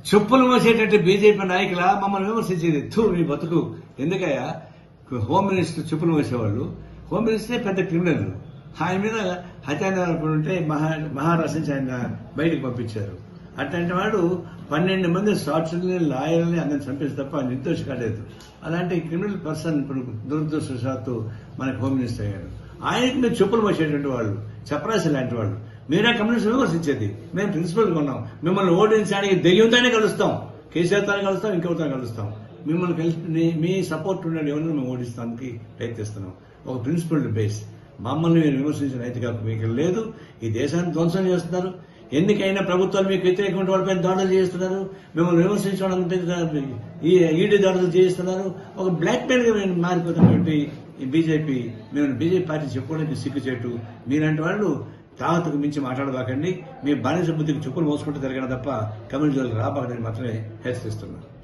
చెప్పులు మోసేటట్టు బీజేపీ నాయకుల మమ్మల్ని విమర్శించేది థూ నీ బతుకు ఎందుకయ్యా హోమ్ మినిస్టర్ చెప్పులు మోసేవాళ్ళు హోమ్ మినిస్టరే పెద్ద క్రిమినల్ ఆయన మీద హత్యానేరాలు ఉంటే మహా మహారాష్ట్ర నుంచి ఆయన బయటకు పంపించారు అట్లాంటి వాడు పన్నెండు మంది సాక్షుల్ని లాయర్ని అందరిని చంపేసి తప్ప నిర్దోషి కాలేదు అలాంటి క్రిమినల్ పర్సన్ ఇప్పుడు దురదృష్టవశాత్తు మనకు హోమ్ మినిస్టర్ అయ్యారు ఆయనకి మీరు చెప్పులు మోసేటువంటి వాళ్ళు చెప్పరాసి లాంటి వాళ్ళు మీరే కమ్యూనిస్ట్ విమర్శించేది మేము ప్రిన్సిపల్ ఉన్నాం మిమ్మల్ని ఓడించడానికి దెయ్యంతోనే కలుస్తాం కేసీఆర్తో కలుస్తాం ఇంకెవరితో కలుస్తాం మిమ్మల్ని కలిసి మీ- మీ సపోర్ట్ ఉన్న ఎవరిని మేము ఓడిస్తానికి ప్రయత్నిస్తున్నాం ఒక ప్రిన్సిపల్ బేస్ మమ్మల్ని మీరు విమర్శించిన నైతిక హక్కు మీకు లేదు ఈ దేశాన్ని ధ్వంసం చేస్తున్నారు ఎన్నికైనా ప్రభుత్వాలు మీకు వ్యతిరేకమైన వాళ్ళపై దాడులు చేస్తున్నారు మిమ్మల్ని విమర్శించడానికి ఈ ఈడీ దాడులు చేస్తున్నారు ఒక బ్లాక్ మెయిల్ గా మేము మారిపోతున్నటువంటి ఈ బీజేపీ మేము బీజేపీ పార్టీ చెప్పుకోవడానికి సిగ్గుచేటు మీలాంటి వాళ్ళు తాహతకు మించి మాట్లాడబాకండి మీ బానిస బుద్ధికి చెప్పులు మోసుకుంటూ తిరగడం తప్ప కమ్యూనిజం రాబాకని మాత్రమే హెచ్చరిస్తున్నాను